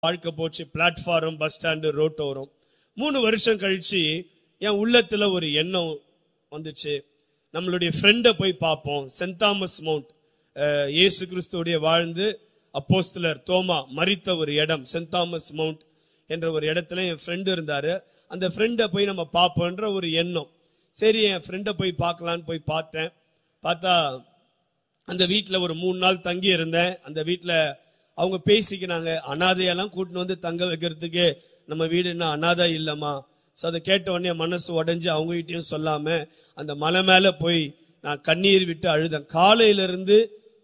வாழ்க்கை போச்சு platform bus stand ரோட்டோரம் மூணு வருஷம் கழிச்சு என் உள்ளத்துல ஒரு எண்ணம் வந்துச்சு நம்மளுடைய ஃப்ரெண்டை போய் பார்ப்போம் சென்ட் தாமஸ் மவுண்ட் அஹ், இயேசு கிறிஸ்துவோடைய வாழ்ந்து அப்போஸ்தலர் தோமா மரித்த ஒரு இடம் சென்ட் தாமஸ் மவுண்ட் என்ற ஒரு இடத்துல என் ஃப்ரெண்டு இருந்தாரு அந்த ஃப்ரெண்டை போய் நம்ம பார்ப்போன்ற ஒரு எண்ணம் சரி என் ஃப்ரெண்டை போய் பார்க்கலான்னு போய் பார்த்தேன் பார்த்தா அந்த வீட்ல ஒரு மூணு நாள் தங்கி இருந்தேன் அந்த வீட்ல அவங்க பேசிக்கினாங்க அனாதையெல்லாம் கூட்டின்னு வந்து தங்க வைக்கிறதுக்கு நம்ம வீடு என்ன அனாதை இல்லம்மா ஸோ அதை கேட்ட உடனே மனசு உடைஞ்சு அவங்ககிட்டயும் சொல்லாம அந்த மலை மேல போய் நான் கண்ணீர் விட்டு அழுதேன் காலையில இருந்து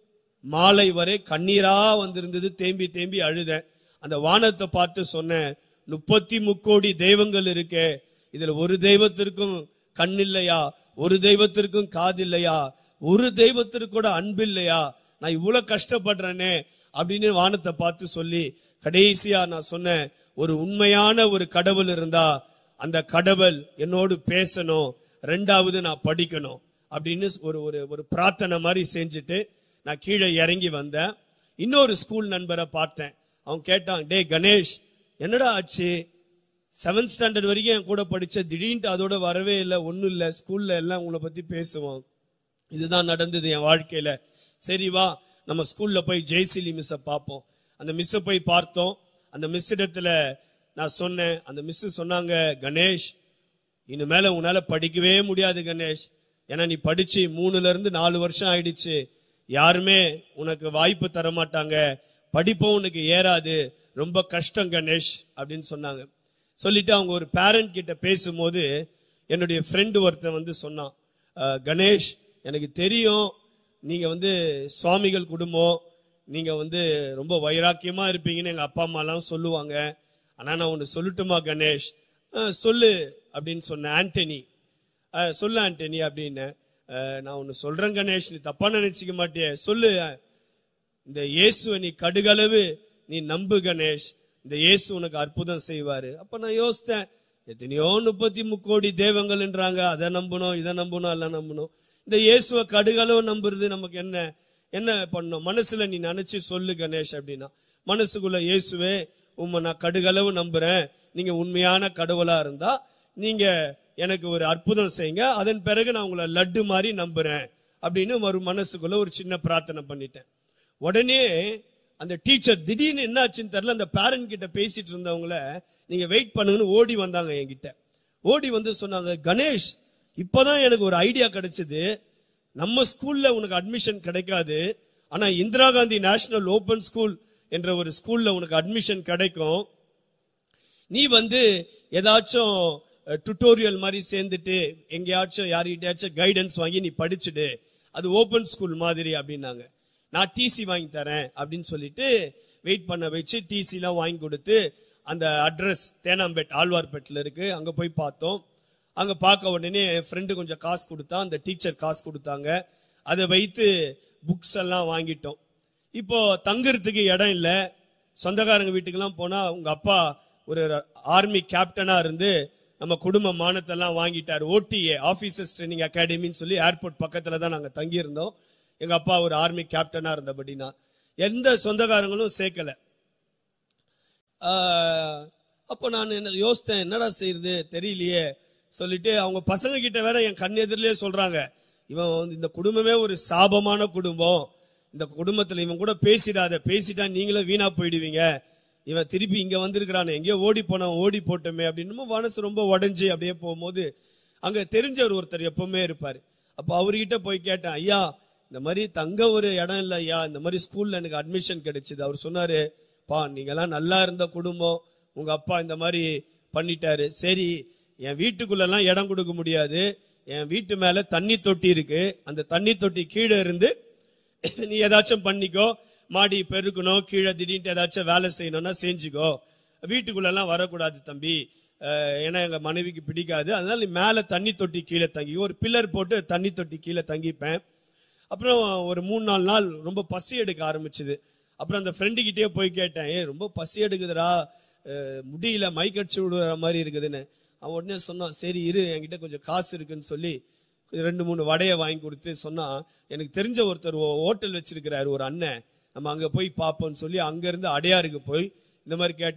மாலை வரை கண்ணீரா வந்திருந்தது தேம்பி தேம்பி அழுதேன் அந்த வானத்தை பார்த்து சொன்னேன் முப்பத்தி முக்கோடி தெய்வங்கள் இருக்கே இதுல ஒரு தெய்வத்திற்கும் கண் இல்லையா ஒரு தெய்வத்திற்கும் காது இல்லையா ஒரு தெய்வத்திற்கு கூட அன்பு இல்லையா நான் இவ்வளவு கஷ்டப்படுறேனே அப்படின்னு வானத்தை பார்த்து சொல்லி கடைசியா நான் சொன்னேன் ஒரு உண்மையான ஒரு கடவுள் இருந்தா அந்த கடவுள் என்னோடு பேசணும் ரெண்டாவது நான் படிக்கணும் அப்படின்னு ஒரு ஒரு ஒரு பிரார்த்தனை மாதிரி செஞ்சுட்டு நான் கீழே இறங்கி வந்தேன் இன்னொரு ஸ்கூல் நண்பரை பார்த்தேன் அவன் கேட்டான் டேய் கணேஷ் என்னடா ஆச்சு செவன்த் ஸ்டாண்டர்ட் வரைக்கும் என் கூட படிச்ச திடீர்னு அதோட வரவே இல்லை ஒன்றும் இல்லை ஸ்கூல்ல எல்லாம் உங்களை பத்தி பேசுவோம் இதுதான் நடந்தது என் வாழ்க்கையில சரி வா நம்ம ஸ்கூல்ல போய் ஜெய்சிலி மிஸ்ஸை பார்ப்போம் அந்த மிஸ்ஸை போய் பார்த்தோம் அந்த மிஸ் இடத்துல நான் சொன்னேன் அந்த மிஸ் சொன்னாங்க கணேஷ் இனிமேல உன்னால படிக்கவே முடியாது கணேஷ் ஏன்னா நீ படிச்சு மூணுல இருந்து நாலு வருஷம் ஆயிடுச்சு யாருமே உனக்கு வாய்ப்பு தர மாட்டாங்க படிப்பும் உனக்கு ஏறாது ரொம்ப கஷ்டம் கணேஷ் அப்படின்னு சொன்னாங்க சொல்லிட்டு அவங்க ஒரு பேரண்ட் கிட்ட பேசும்போது என்னுடைய ஃப்ரெண்டு ஒருத்தன் வந்து சொன்னான் "அஹ், கணேஷ் எனக்கு தெரியும் நீங்க வந்து சுவாமிகள் குடும்பம் நீங்க வந்து ரொம்ப வைராக்கியமா இருப்பீங்கன்னு எங்க அப்பா அம்மா எல்லாம் சொல்லுவாங்க ஆனா நான் ஒன்னு சொல்லட்டுமா கணேஷ் "அஹ், சொல்லு அப்படின்னு சொன்னேன் ஆண்டனி "அஹ், சொல்லு ஆண்டனி அப்படின்னு "அஹ், நான் ஒன்னு சொல்றேன் கணேஷ் நீ தப்பா நினைச்சுக்க மாட்டியே சொல்லு இந்த இயேசுவை நீ கடுகளவு நீ நம்பு கணேஷ் இந்த இயேசு உனக்கு அற்புதம் செய்வாரு அப்ப நான் யோசித்தேன் எத்தனையோ முப்பத்தி முக்கோடி தெய்வங்கள்ன்றாங்க அதை நம்பணும் இதை நம்பணும் எல்லாம் நம்பணும் இந்த இயேசுவை கடுகளவு நம்புறது நமக்கு என்ன என்ன பண்ணணும் மனசுல நீ நினைச்சு சொல்லு கணேஷ் அப்படின்னா மனசுக்குள்ள இயேசுவே உம்மை நான் கடுகளவு நம்புறேன் நீங்க உண்மையான கடவுளா இருந்தா நீங்க எனக்கு ஒரு அற்புதம் செய்யுங்க அதன் பிறகு நான் உங்களை லட்டு மாதிரி நம்புறேன் அப்படின்னு ஒரு மனசுக்குள்ள ஒரு சின்ன பிரார்த்தனை பண்ணிட்டேன் உடனே அந்த டீச்சர் திடீர்னு என்னாச்சுன்னு தெரியல அந்த பேரண்ட் கிட்ட பேசிட்டு இருந்தவங்கள நீங்க வெயிட் பண்ணுங்கன்னு ஓடி வந்தாங்க என்கிட்ட ஓடி வந்து சொன்னாங்க கணேஷ் இப்பதான் எனக்கு ஒரு ஐடியா கிடைச்சது நம்ம ஸ்கூல்ல உனக்கு அட்மிஷன் கிடைக்காது ஆனா Indira Gandhi national open school என்ற ஒரு ஸ்கூல்ல உனக்கு அட்மிஷன் கிடைக்கும் நீ வந்து ஏதாச்சும் டுட்டோரியல் மாதிரி சேர்ந்துட்டு எங்கேயாச்சும் யார்கிட்டயாச்சும் கைடன்ஸ் வாங்கி நீ படிச்சுடு அது ஓபன் ஸ்கூல் மாதிரி அப்படின்னாங்க நான் டிசி வாங்கி தரேன் அப்படின்னு சொல்லிட்டு வெயிட் பண்ண வச்சு டிசி எல்லாம் வாங்கி கொடுத்து அந்த அட்ரஸ் தேனாம்பேட் ஆழ்வார்பேட்டில் இருக்கு அங்க போய் பார்த்தோம் அங்க பார்க்க உடனே என் ஃப்ரெண்டு கொஞ்சம் காசு கொடுத்தா அந்த டீச்சர் காசு கொடுத்தாங்க அதை வைத்து புக்ஸ் எல்லாம் வாங்கிட்டோம் இப்போ தங்குறதுக்கு இடம் இல்ல சொந்தக்காரங்க வீட்டுக்கெல்லாம் போனா உங்க அப்பா ஒரு ஆர்மி கேப்டனா இருந்து நம்ம குடும்ப மானத்தெல்லாம் வாங்கிட்டாரு ஓடிஏ ஆபீசர்ஸ் ட்ரைனிங் அகாடமின்னு சொல்லி ஏர்போர்ட் பக்கத்துல தான் நாங்க தங்கி இருந்தோம் எங்க அப்பா ஒரு ஆர்மி கேப்டனா இருந்தபடினா எந்த சொந்தக்காரங்களும் சேர்க்கல ஆஹ், அப்போ நான் என்ன யோசித்தேன் என்னடா செய்யறது தெரியலையே சொல்லிட்டு அவங்க பசங்க கிட்ட வேற என் கண் எதிரிலே சொல்றாங்க இவன் வந்து இந்த குடும்பமே ஒரு சாபமான குடும்பம் இந்த குடும்பத்துல இவன் கூட பேசிடாத பேசிட்டா நீங்களும் வீணா போயிடுவீங்க இவன் திருப்பி இங்க வந்திருக்கிறானே எங்கேயோ ஓடி போனவன் ஓடி போட்டோமே அப்படின்னு மனசு ரொம்ப உடைஞ்சு அப்படியே போகும்போது அங்க தெரிஞ்சவர் ஒருத்தர் எப்பவுமே இருப்பாரு அப்ப அவர்கிட்ட போய் கேட்டேன் ஐயா இந்த மாதிரி தங்க ஒரு இடம் இல்ல ஐயா இந்த மாதிரி ஸ்கூல்ல எனக்கு அட்மிஷன் கிடைச்சது அவர் சொன்னாரு பா நீங்கெல்லாம் நல்லா இருந்த குடும்பம் உங்க அப்பா இந்த மாதிரி பண்ணிட்டாரு சரி என் வீட்டுக்குள்ள எல்லாம் இடம் கொடுக்க முடியாது என் வீட்டு மேல தண்ணி தொட்டி இருக்கு அந்த தண்ணி தொட்டி கீழே இருந்து நீ ஏதாச்சும் பண்ணிக்கோ மாடி பெருக்கணும் கீழே திடீர்னு ஏதாச்சும் வேலை செய்யணும்னா செஞ்சுக்கோ வீட்டுக்குள்ள எல்லாம் வரக்கூடாது தம்பி அஹ், ஏன்னா எங்க மனைவிக்கு பிடிக்காது அதனால நீ மேல தண்ணி தொட்டி கீழே தங்கி ஒரு பில்லர் போட்டு தண்ணி தொட்டி கீழே தங்கிப்பேன் அப்புறம் ஒரு மூணு நாலு நாள் ரொம்ப பசி எடுக்க ஆரம்பிச்சுது அப்புறம் அந்த ஃப்ரெண்டு கிட்டயே போய் கேட்டேன் ஏ ரொம்ப பசி எடுக்குதுடா அஹ், முடியல மைக்கடிச்சு விடுற மாதிரி இருக்குதுன்னு அவன் உடனே சொன்னான் சரி இரு என்கிட்ட கொஞ்சம் காசு இருக்குன்னு சொல்லி ரெண்டு மூணு வடையை வாங்கி கொடுத்து சொன்னா எனக்கு தெரிஞ்ச ஒருத்தர் ஹோட்டல் வச்சிருக்கிறாரு ஒரு அண்ணன் நம்ம அங்க போய் பார்ப்போம்னு சொல்லி அங்க இருந்து அடையாருக்கு போய் இந்த மாதிரி கேட்ட